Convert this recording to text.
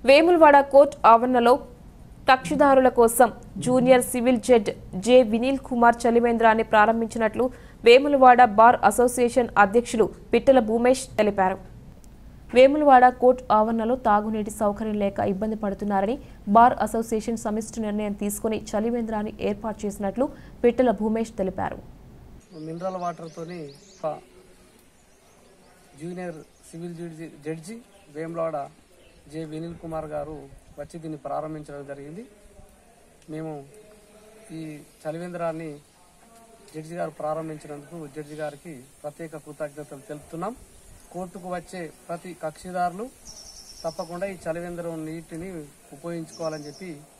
Vemulawada court ఆవరణలో కక్షిదారుల కోసం junior civil judge J Vineel Kumar చలివేంద్రాన్ని ప్రారంభించినట్లు వేములవాడ బార్ అసోసియేషన్ అధ్యక్షులు పిట్టల భూమేష్ తెలిపారు వేములవాడ కోర్టు ఆవరణలో తాగునీటి సౌకర్యం లేక ఇబ్బంది పడుతున్నారని బార్ అసోసియేషన్ సమిష్టి నిర్ణయం తీసుకుని చలివేంద్రాన్ని ఏర్పాటు చేసినట్లు పిట్టల భూమేష్ తెలిపారు మినరల్ వాటర్తోని ఒక junior civil judge judge Vemulawada J Vineel Kumar గారు వచ్చి దీన్ని ప్రారంభించడం జరిగింది మేము ఈ చలివేంద్రాన్ని జడ్జి గారు ప్రారంభించినందుకు జడ్జి గారికి ప్రత్యేక కృతజ్ఞతలు తెలుపుతున్నాం కోర్టుకు వచ్చే ప్రతి కక్షిదారులు తప్పకుండా ఈ చలివేంద్రం నీటిని ఉపయోగించుకోవాలని చెప్పి